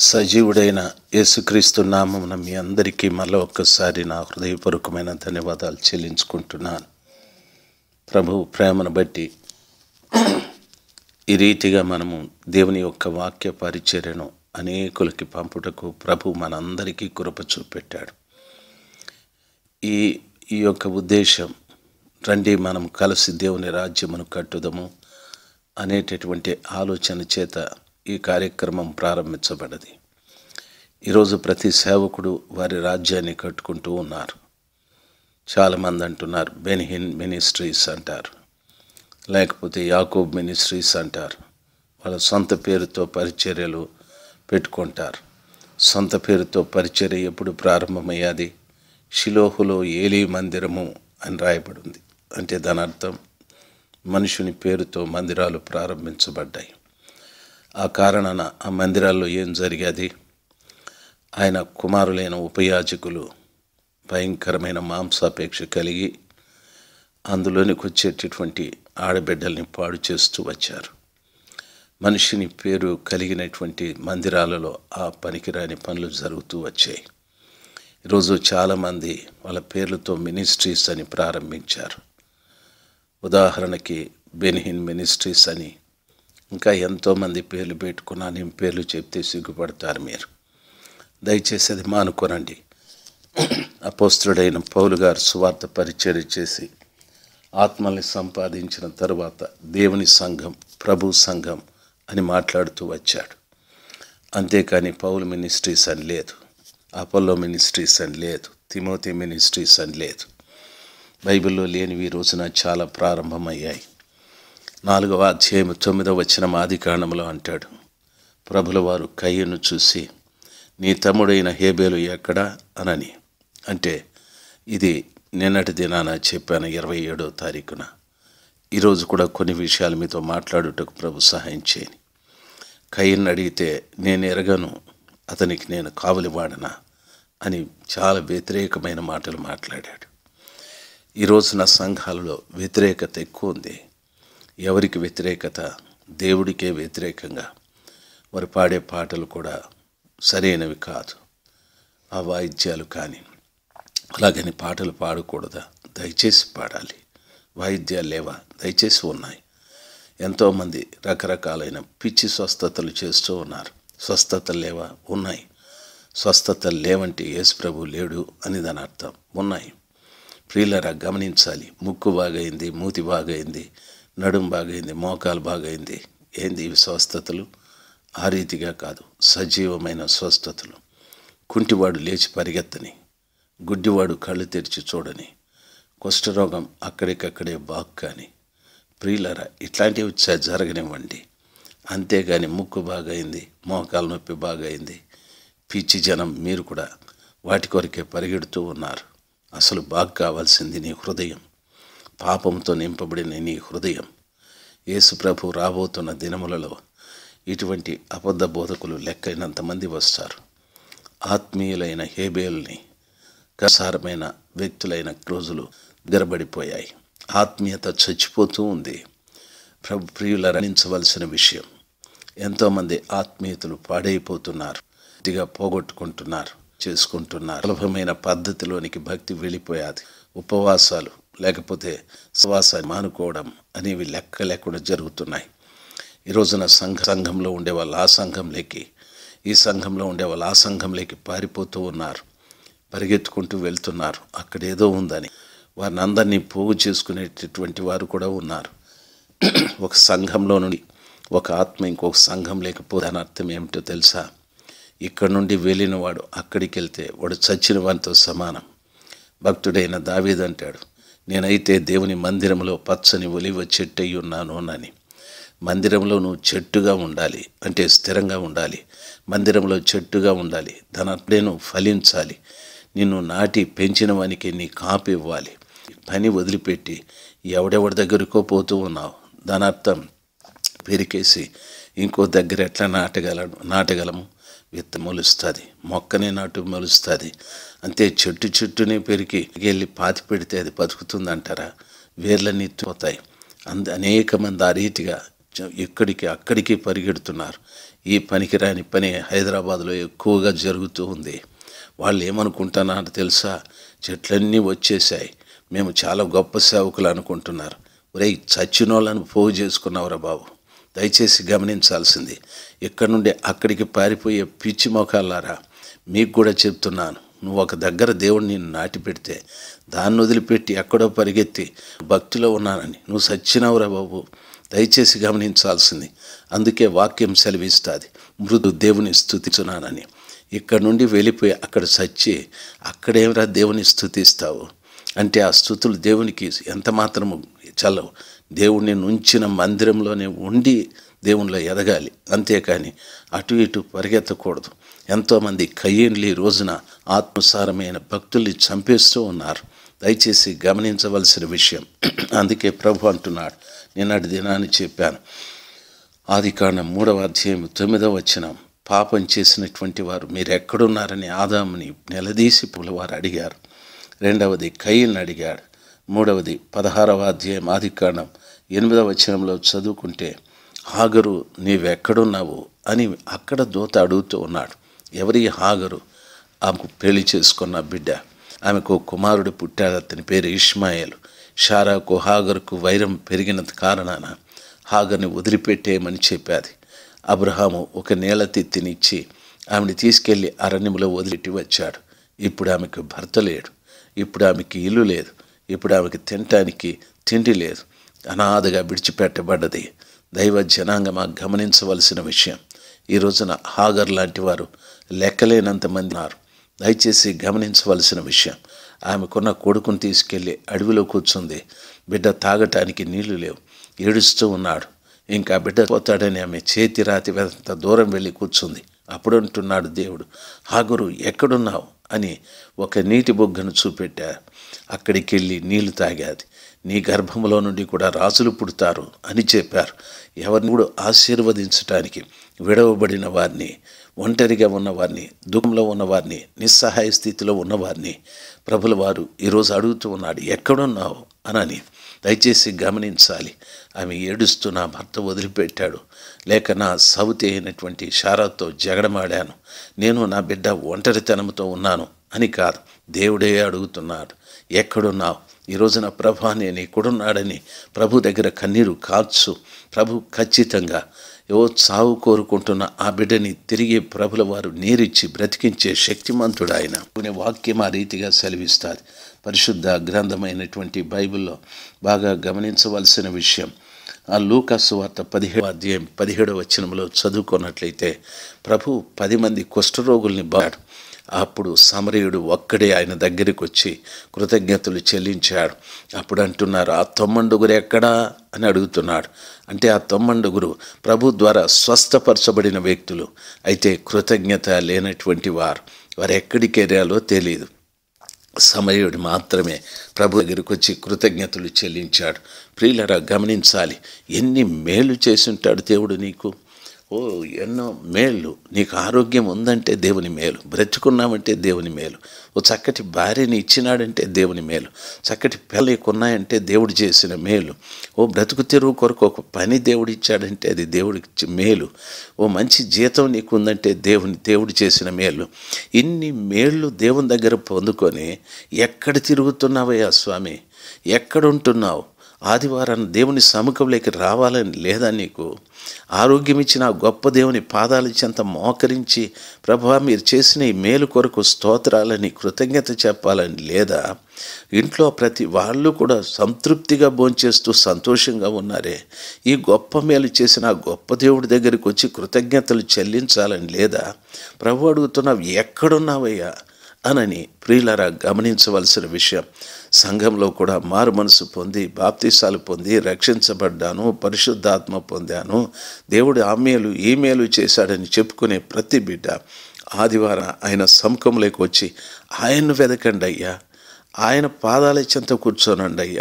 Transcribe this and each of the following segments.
సజీవుడైన యేసుక్రీస్తు నామమున మీ అందరికీ మళ్ళీ ఒక్కసారి నా హృదయపూర్వకమైన ధన్యవాదాలు చెల్లించుకుంటున్నాను ప్రభు ప్రేమను బట్టి ఈ రీతిగా మనము దేవుని యొక్క వాక్య పరిచర్యను అనేకులకి పంపుటకు ప్రభు మనందరికీ కృప చూపెట్టాడు ఈ ఈ యొక్క ఉద్దేశం రండి మనం కలిసి దేవుని రాజ్యమును కట్టుదము అనేటటువంటి ఆలోచన చేత ఈ కార్యక్రమం ప్రారంభించబడది ఈరోజు ప్రతి సేవకుడు వారి రాజ్యాన్ని కట్టుకుంటూ ఉన్నారు చాలామంది అంటున్నారు బెనిహిన్ మినిస్ట్రీస్ అంటారు లేకపోతే యాకోబ్ మినిస్ట్రీస్ అంటారు వాళ్ళ సొంత పేరుతో పరిచర్యలు పెట్టుకుంటారు సొంత పేరుతో పరిచర్య ఎప్పుడు ప్రారంభమయ్యాది షిలోహులో ఏలీ మందిరము అని రాయబడింది అంటే దాని అర్థం మనుషుని పేరుతో మందిరాలు ప్రారంభించబడ్డాయి ఆ కారణాన ఆ మందిరాల్లో ఏం జరిగేది ఆయన కుమారులైన ఉపయాజకులు భయంకరమైన మాంసాపేక్ష కలిగి అందులోనికి వచ్చేటటువంటి ఆడబిడ్డల్ని పాడు చేస్తూ వచ్చారు మనిషిని పేరు కలిగినటువంటి మందిరాలలో ఆ పనికిరాని పనులు జరుగుతూ వచ్చాయి ఈరోజు చాలామంది వాళ్ళ పేర్లతో మినిస్ట్రీస్ అని ప్రారంభించారు ఉదాహరణకి బెనిహిన్ మినిస్ట్రీస్ అని ఇంకా ఎంతోమంది పేర్లు పెట్టుకున్నా నేను పేర్లు చెప్తే సిగ్గుపడతారు మీరు దయచేసి అది మానుకోనండి అపోస్తుడైన పౌలు గారు సువార్త పరిచర్య చేసి ఆత్మల్ని సంపాదించిన తరువాత దేవుని సంఘం ప్రభు సంఘం అని మాట్లాడుతూ వచ్చాడు అంతేకాని పౌలు మినిస్ట్రీస్ అని లేదు అపోలో మినిస్ట్రీస్ అని లేదు తిమోతి మినిస్ట్రీస్ అని లేదు బైబిల్లో లేనివి ఈ రోజున చాలా ప్రారంభమయ్యాయి నాలుగవ అధ్యాయం తొమ్మిదవ వచ్చిన ఆది కాండంలో అంటాడు ప్రభుల వారు కయ్యను చూసి నీ తమ్ముడైన హేబేలు ఎక్కడా అనని అంటే ఇది నిన్నటి దినాన చెప్పాను ఇరవై ఏడో తారీఖున ఈరోజు కూడా కొన్ని విషయాలు మీతో మాట్లాడుటకు ప్రభు సహాయం చేయని కయ్యను అడిగితే నేను ఎరగను అతనికి నేను కావలివాడనా అని చాలా వ్యతిరేకమైన మాటలు మాట్లాడాడు ఈ రోజున సంఘాలలో వ్యతిరేకత ఎక్కువ ఉంది ఎవరికి వ్యతిరేకత దేవుడికే వ్యతిరేకంగా వారు పాడే పాటలు కూడా సరైనవి కాదు ఆ వాయిద్యాలు కానీ అలాగని పాటలు పాడకూడదా దయచేసి పాడాలి వాయిద్యాలు లేవా దయచేసి ఉన్నాయి ఎంతోమంది రకరకాలైన పిచ్చి స్వస్థతలు చేస్తూ ఉన్నారు స్వస్థతలు లేవా ఉన్నాయి స్వస్థతలు లేవంటే యేసు ప్రభు లేడు అని దాని అర్థం ఉన్నాయి ప్రియులరా గమనించాలి ముక్కు బాగైంది మూతి బాగైంది నడుం బాగైంది మోకాలు బాగైంది ఏంది ఇవి స్వస్థతలు ఆ రీతిగా కాదు సజీవమైన స్వస్థతలు కుంటివాడు లేచి పరిగెత్తని గుడ్డివాడు కళ్ళు తెరిచి చూడని కుష్ఠరోగం అక్కడికక్కడే బాగు కానీ ప్రియులరా ఇట్లాంటివి జరగనివ్వండి అంతేగాని ముక్కు బాగైంది మోకాలు నొప్పి బాగైంది పిచ్చి జనం మీరు కూడా వాటి కొరకే పరిగెడుతూ ఉన్నారు అసలు బాగు కావాల్సింది నీ హృదయం పాపంతో నింపబడిన నీ హృదయం యేసు ప్రభు రాబోతున్న దినములలో ఇటువంటి అబద్ధ బోధకులు లెక్కైనంతమంది వస్తారు ఆత్మీయులైన హేబేల్ని కసారమైన వ్యక్తులైన రోజులు గరబడిపోయాయి ఆత్మీయత చచ్చిపోతూ ఉంది ప్రభు ప్రియుల రణించవలసిన విషయం ఎంతోమంది ఆత్మీయతలు పాడైపోతున్నారు పూర్తిగా పోగొట్టుకుంటున్నారు చేసుకుంటున్నారు సులభమైన పద్ధతిలోనికి భక్తి వెళ్ళిపోయాది ఉపవాసాలు లేకపోతే శ్వాసాన్ని మానుకోవడం అనేవి లెక్క లేకుండా జరుగుతున్నాయి ఈ రోజున సంఘ సంఘంలో ఉండే వాళ్ళు ఆ సంఘంలోకి ఈ సంఘంలో ఉండే వాళ్ళు ఆ సంఘంలోకి పారిపోతూ ఉన్నారు పరిగెత్తుకుంటూ వెళ్తున్నారు అక్కడ ఏదో ఉందని వారిని అందరినీ పోగు చేసుకునేటటువంటి వారు కూడా ఉన్నారు ఒక సంఘంలో నుండి ఒక ఆత్మ ఇంకొక సంఘం లేకపోతే దాని అర్థం ఏమిటో తెలుసా ఇక్కడ నుండి వెళ్ళిన వాడు అక్కడికి వెళ్తే వాడు చచ్చిన వానితో సమానం భక్తుడైన దావీదంటాడు నేనైతే దేవుని మందిరంలో పచ్చని ఒలివ చెట్టు అయి ఉన్నాను అని మందిరంలో నువ్వు చెట్టుగా ఉండాలి అంటే స్థిరంగా ఉండాలి మందిరంలో చెట్టుగా ఉండాలి దాని అప్పుడే నువ్వు ఫలించాలి నిన్ను నాటి పెంచిన వానికి నీ కాపు ఇవ్వాలి పని వదిలిపెట్టి ఎవడెవడి దగ్గరకో పోతూ ఉన్నావు దాని అర్థం పెరికేసి ఇంకో దగ్గర ఎట్లా నాటగలను నాటగలము విత్త మొలుస్తుంది మొక్కనే నాటు మొలుస్తుంది అంతే చెట్టు చెట్టునే పెరిగి వెళ్ళి పాతి పెడితే అది బతుకుతుంది అంటారా వేర్లన్నీ పోతాయి అంద అనేక మంది ఆ రీతిగా చ- ఇక్కడికి అక్కడికి పరిగెడుతున్నారు ఈ పనికిరాని పని హైదరాబాద్లో ఎక్కువగా జరుగుతూ ఉంది వాళ్ళు ఏమనుకుంటున్నారో తెలుసా చెట్లన్నీ వచ్చేసాయి మేము చాలా గొప్ప సేవకులు అనుకుంటున్నారు ఒరేయ్ చచ్చిన వాళ్ళని పోగు చేసుకున్నావురా బాబు దయచేసి గమనించాల్సింది ఇక్కడ నుండి అక్కడికి పారిపోయే పిచ్చి మొఖాలారా మీకు కూడా చెప్తున్నాను నువ్వు ఒక దగ్గర దేవుడిని నాటి పెడితే దాన్ని వదిలిపెట్టి ఎక్కడో పరిగెత్తి భక్తిలో ఉన్నానని నువ్వు సచ్చినావురా బాబు దయచేసి గమనించాల్సింది అందుకే వాక్యం సెలవిస్తుంది మృదు దేవుని స్థుతిచున్నానని ఇక్కడ నుండి వెళ్ళిపోయి అక్కడ సచ్చి అక్కడేమిరా దేవుని స్థుతిస్తావు అంటే ఆ స్థుతులు దేవునికి ఎంత మాత్రము చల్లవు దేవుణ్ణి నుంచిన మందిరంలోనే ఉండి దేవునిలో ఎదగాలి అంతేకాని అటు ఇటు పరిగెత్తకూడదు ఎంతోమంది కయ్యేండ్లు ఈ రోజున ఆత్మసారమైన భక్తుల్ని చంపేస్తూ ఉన్నారు దయచేసి గమనించవలసిన విషయం అందుకే ప్రభు అంటున్నాడు నిన్నటి దినాన్ని చెప్పాను ఆది కాండం మూడవ అధ్యాయం తొమ్మిదవ వచ్చిన పాపం చేసినటువంటి వారు మీరు ఎక్కడున్నారని ఆదాముని నిలదీసి వారు అడిగారు రెండవది కయ్యని అడిగాడు మూడవది పదహారవ అధ్యాయం ఆది కాండం ఎనిమిదవ వచనంలో చదువుకుంటే హాగరు నీవెక్కడున్నావు అని అక్కడ దూత అడుగుతూ ఉన్నాడు ఎవరి హాగరు ఆమెకు పెళ్లి చేసుకున్న బిడ్డ ఆమెకు కుమారుడు పుట్టాడు అతని పేరు ఇష్మాయేలు షారాకు హాగరుకు వైరం పెరిగిన కారణాన హాగర్ని వదిలిపెట్టేయమని చెప్పాది అబ్రహాము ఒక నేల తిత్తినిచ్చి ఆమెను తీసుకెళ్లి అరణ్యంలో వదిలిట్టి వచ్చాడు ఇప్పుడు ఆమెకు భర్త లేడు ఇప్పుడు ఆమెకి ఇల్లు లేదు ఇప్పుడు ఆమెకి తినటానికి తిండి లేదు అనాథగా విడిచిపెట్టబడ్డది దైవ జనాంగమా గమనించవలసిన విషయం ఈ రోజున హాగర్ లాంటి వారు లెక్కలేనంత మంది ఉన్నారు దయచేసి గమనించవలసిన విషయం ఆమెకున్న కొడుకుని తీసుకెళ్ళి అడవిలో కూర్చుంది బిడ్డ తాగటానికి నీళ్లు లేవు ఏడుస్తూ ఉన్నాడు ఇంకా బిడ్డ పోతాడని ఆమె చేతి రాతి వెంత దూరం వెళ్ళి కూర్చుంది అప్పుడు అంటున్నాడు దేవుడు హాగురు ఎక్కడున్నావు అని ఒక నీటి బొగ్గను చూపెట్టారు అక్కడికి వెళ్ళి నీళ్లు తాగాది నీ గర్భంలో నుండి కూడా రాజులు పుడతారు అని చెప్పారు ఎవరిని కూడా ఆశీర్వదించటానికి విడవబడిన వారిని ఒంటరిగా ఉన్నవారిని దుఃఖంలో ఉన్నవారిని నిస్సహాయ స్థితిలో ఉన్నవారిని ప్రభుల వారు ఈరోజు అడుగుతూ ఉన్నాడు ఎక్కడున్నావు అనని దయచేసి గమనించాలి ఆమె ఏడుస్తూ నా భర్త వదిలిపెట్టాడు లేక నా సౌతి అయినటువంటి షారాతో జగడమాడాను నేను నా బిడ్డ ఒంటరితనంతో ఉన్నాను అని కాదు దేవుడే అడుగుతున్నాడు ఎక్కడున్నావు ఈ రోజున ప్రభా నేను ఇక్కడున్నాడని ప్రభు దగ్గర కన్నీరు కాచు ప్రభు ఖచ్చితంగా ఏవో చావు కోరుకుంటున్న ఆ బిడ్డని తిరిగి ప్రభుల వారు నీరిచ్చి బ్రతికించే శక్తిమంతుడు ఆయన కొన్ని వాక్యం ఆ రీతిగా సెలవిస్తారు పరిశుద్ధ గ్రంథమైనటువంటి బైబిల్లో బాగా గమనించవలసిన విషయం ఆ లూకాసు వార్త పదిహేడు అధ్యాయం పదిహేడవ వచనంలో చదువుకున్నట్లయితే ప్రభు పది మంది కుష్ఠరోగుల్ని బాడు అప్పుడు సమరయుడు ఒక్కడే ఆయన దగ్గరికి వచ్చి కృతజ్ఞతలు చెల్లించాడు అప్పుడు అంటున్నారు ఆ తొమ్మండుగురు ఎక్కడా అని అడుగుతున్నాడు అంటే ఆ తొమ్మండుగురు ప్రభు ద్వారా స్వస్థపరచబడిన వ్యక్తులు అయితే కృతజ్ఞత లేనటువంటి వారు వారు ఎక్కడికి వెళ్ళాలో తెలియదు సమయుడు మాత్రమే ప్రభు దగ్గరికి వచ్చి కృతజ్ఞతలు చెల్లించాడు ప్రియులరా గమనించాలి ఎన్ని మేలు చేసి ఉంటాడు దేవుడు నీకు ఓ ఎన్నో మేళ్ళు నీకు ఆరోగ్యం ఉందంటే దేవుని మేలు బ్రతుకున్నామంటే దేవుని మేలు ఓ చక్కటి భార్యని ఇచ్చినాడంటే దేవుని మేలు చక్కటి పిల్లలకు ఉన్నాయంటే దేవుడు చేసిన మేలు ఓ బ్రతుకు తెరువు కొరకు ఒక పని దేవుడు ఇచ్చాడంటే అది దేవుడికి మేలు ఓ మంచి జీతం నీకు ఉందంటే దేవుని దేవుడు చేసిన మేలు ఇన్ని మేళ్ళు దేవుని దగ్గర పొందుకొని ఎక్కడ తిరుగుతున్నావయ్యా స్వామి ఎక్కడుంటున్నావు ఆదివారం దేవుని సముఖంలోకి రావాలని లేదా నీకు ఆరోగ్యం ఇచ్చిన ఆ గొప్ప దేవుని పాదాల చెంత మోకరించి ప్రభా మీరు చేసిన ఈ మేలు కొరకు స్తోత్రాలని కృతజ్ఞత చెప్పాలని లేదా ఇంట్లో ప్రతి వాళ్ళు కూడా సంతృప్తిగా భోంచేస్తూ సంతోషంగా ఉన్నారే ఈ గొప్ప మేలు చేసిన ఆ గొప్ప దేవుడి దగ్గరికి వచ్చి కృతజ్ఞతలు చెల్లించాలని లేదా ప్రభు అడుగుతున్నావు ఎక్కడున్నావయ్యా అనని ప్రియులరా గమనించవలసిన విషయం సంఘంలో కూడా మారు మనసు పొంది బాప్తీసాలు పొంది రక్షించబడ్డాను పరిశుద్ధాత్మ పొందాను దేవుడు ఆ మేలు ఈ మేలు చేశాడని చెప్పుకునే ప్రతి బిడ్డ ఆదివారం ఆయన సముఖంలోకి వచ్చి ఆయన్ను వెదకండి అయ్యా ఆయన పాదాల చెంత కూర్చోనండి అయ్యా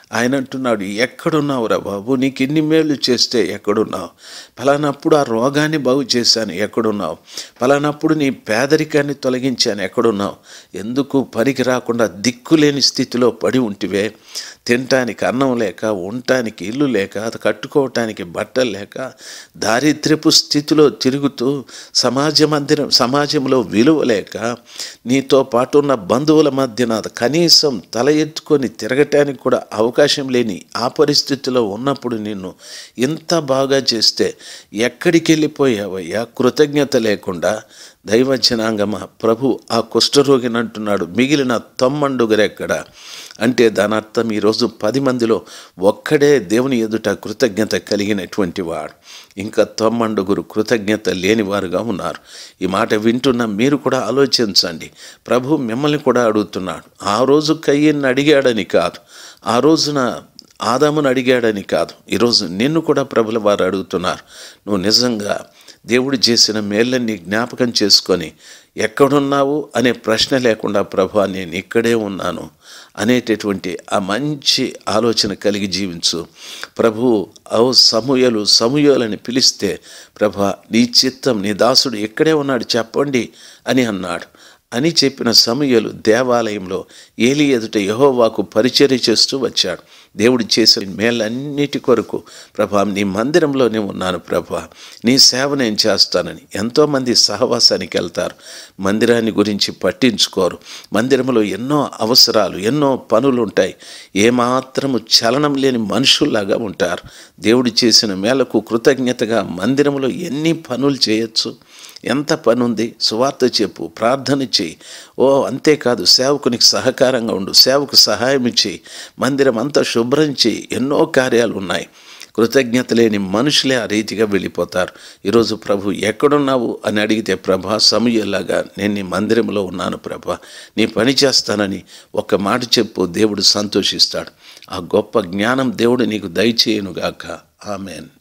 ఆయన అంటున్నాడు ఎక్కడున్నావురా బాబు నీకు ఇన్ని మేలు చేస్తే ఎక్కడున్నావు ఫలానప్పుడు ఆ రోగాన్ని బాగు చేశాను ఎక్కడున్నావు ఫలానప్పుడు నీ పేదరికాన్ని తొలగించాను ఎక్కడున్నావు ఎందుకు పనికి రాకుండా దిక్కులేని స్థితిలో పడి ఉంటివే తినటానికి అన్నం లేక ఉండటానికి ఇల్లు లేక కట్టుకోవటానికి బట్టలు లేక దారిద్ర్యపు స్థితిలో తిరుగుతూ సమాజ మందిరం సమాజంలో విలువ లేక నీతో పాటు ఉన్న బంధువుల మధ్యన కనీసం తల ఎత్తుకొని తిరగటానికి కూడా అవకాశం లేని ఆ పరిస్థితిలో ఉన్నప్పుడు నిన్ను ఇంత బాగా చేస్తే ఎక్కడికి వెళ్ళిపోయావయ్యా కృతజ్ఞత లేకుండా దైవ జనాంగమ ప్రభు ఆ కుష్ఠరోగిని అంటున్నాడు మిగిలిన తొమ్మండుగరెక్కడ అంటే దాని అర్థం ఈరోజు పది మందిలో ఒక్కడే దేవుని ఎదుట కృతజ్ఞత కలిగినటువంటి వాడు ఇంకా తొమ్మండుగురు కృతజ్ఞత లేనివారుగా ఉన్నారు ఈ మాట వింటున్న మీరు కూడా ఆలోచించండి ప్రభు మిమ్మల్ని కూడా అడుగుతున్నాడు ఆ రోజు కయ్యన్ని అడిగాడని కాదు ఆ రోజున ఆదామును అడిగాడని కాదు ఈరోజు నిన్ను కూడా ప్రభుల వారు అడుగుతున్నారు నువ్వు నిజంగా దేవుడు చేసిన మేళ్ళని జ్ఞాపకం చేసుకొని ఎక్కడున్నావు అనే ప్రశ్న లేకుండా ప్రభా నేను ఇక్కడే ఉన్నాను అనేటటువంటి ఆ మంచి ఆలోచన కలిగి జీవించు ప్రభు ఓ సమూయలు సమూయలని పిలిస్తే ప్రభా నీ చిత్తం నీ దాసుడు ఎక్కడే ఉన్నాడు చెప్పండి అని అన్నాడు అని చెప్పిన సమయలు దేవాలయంలో ఏలి ఎదుట యహోవాకు పరిచర్య చేస్తూ వచ్చాడు దేవుడు చేసిన మేలన్నిటి కొరకు ప్రభా నీ మందిరంలోనే ఉన్నాను ప్రభా నీ సేవ నేను చేస్తానని ఎంతోమంది సహవాసానికి వెళ్తారు మందిరాన్ని గురించి పట్టించుకోరు మందిరంలో ఎన్నో అవసరాలు ఎన్నో పనులు ఉంటాయి ఏమాత్రము చలనం లేని మనుషుల్లాగా ఉంటారు దేవుడు చేసిన మేలకు కృతజ్ఞతగా మందిరంలో ఎన్ని పనులు చేయొచ్చు ఎంత పని ఉంది సువార్త చెప్పు ప్రార్థన చేయి ఓ అంతేకాదు సేవకునికి సహకారంగా ఉండు సేవకు సహాయం చేయి మందిరం అంతా శుభ్రం చేయి ఎన్నో కార్యాలు ఉన్నాయి కృతజ్ఞత లేని మనుషులే ఆ రీతిగా వెళ్ళిపోతారు ఈరోజు ప్రభు ఎక్కడున్నావు అని అడిగితే ప్రభా సమయలాగా నేను నీ మందిరంలో ఉన్నాను ప్రభా నీ పని చేస్తానని ఒక మాట చెప్పు దేవుడు సంతోషిస్తాడు ఆ గొప్ప జ్ఞానం దేవుడు నీకు దయచేయనుగాక ఆమెన్